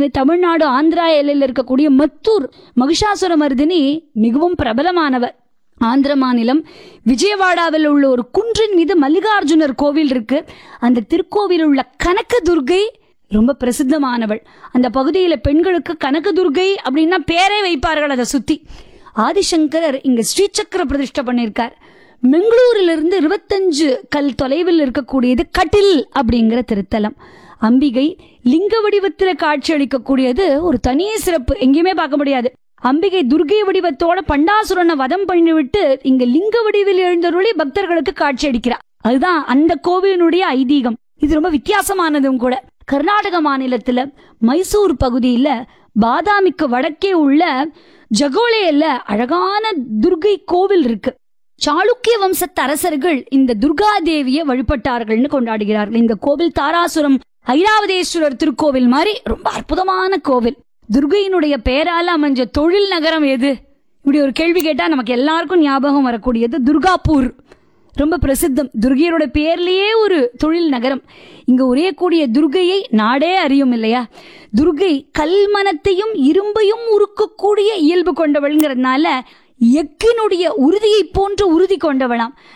இது தமிழ்நாடு ஆந்திரா எல்லையில் இருக்கக்கூடிய மத்தூர் மகிஷாசுர மர்தினி மிகவும் பிரபலமானவர் ஆந்திர மாநிலம் விஜயவாடாவில் உள்ள ஒரு குன்றின் மீது மல்லிகார்ஜுனர் கோவில் இருக்கு அந்த திருக்கோவில் உள்ள கனகதுர்கை ரொம்ப பிரசித்தமானவள் அந்த பகுதியில் பெண்களுக்கு கனகதுர்கை அப்படின்னா பேரே வைப்பார்கள் அதை சுத்தி ஆதிசங்கரர் இங்க ஸ்ரீசக்கர பிரதிஷ்டை பண்ணியிருக்கார் பெங்களூரிலிருந்து இருபத்தஞ்சு கல் தொலைவில் இருக்கக்கூடியது கட்டில் அப்படிங்கிற திருத்தலம் அம்பிகை லிங்க வடிவத்தில் காட்சி அளிக்கக்கூடியது ஒரு தனி சிறப்பு எங்கேயுமே பார்க்க முடியாது அம்பிகை துர்கை வடிவத்தோட பண்டாசுரனை வதம் பண்ணிவிட்டு இங்க லிங்க வடிவில் எழுந்தருளி பக்தர்களுக்கு காட்சி அளிக்கிறார் அதுதான் அந்த கோவிலினுடைய ஐதீகம் இது ரொம்ப வித்தியாசமானதும் கூட கர்நாடக மாநிலத்துல மைசூர் பகுதியில பாதாமிக்கு வடக்கே உள்ள ஜகோலேல அழகான துர்கை கோவில் இருக்கு சாளுக்கிய வம்சத்து அரசர்கள் இந்த துர்கா தேவியை வழிபட்டார்கள்னு கொண்டாடுகிறார்கள் இந்த கோவில் தாராசுரம் ஐராவதேஸ்வரர் திருக்கோவில் மாதிரி ரொம்ப அற்புதமான கோவில் துர்கையினுடைய பெயரால அமைஞ்ச தொழில் நகரம் எது இப்படி ஒரு கேள்வி கேட்டா நமக்கு எல்லாருக்கும் ஞாபகம் வரக்கூடியது துர்காப்பூர் ரொம்ப பிரசித்தம் துர்கையரோட பேர்லயே ஒரு தொழில் நகரம் இங்க உரையக்கூடிய துர்கையை நாடே அறியும் இல்லையா துர்கை கல்மனத்தையும் இரும்பையும் உருக்கக்கூடிய இயல்பு கொண்டவள்ங்கிறதுனால எக்கினுடைய உறுதியை போன்ற உறுதி கொண்டவளாம்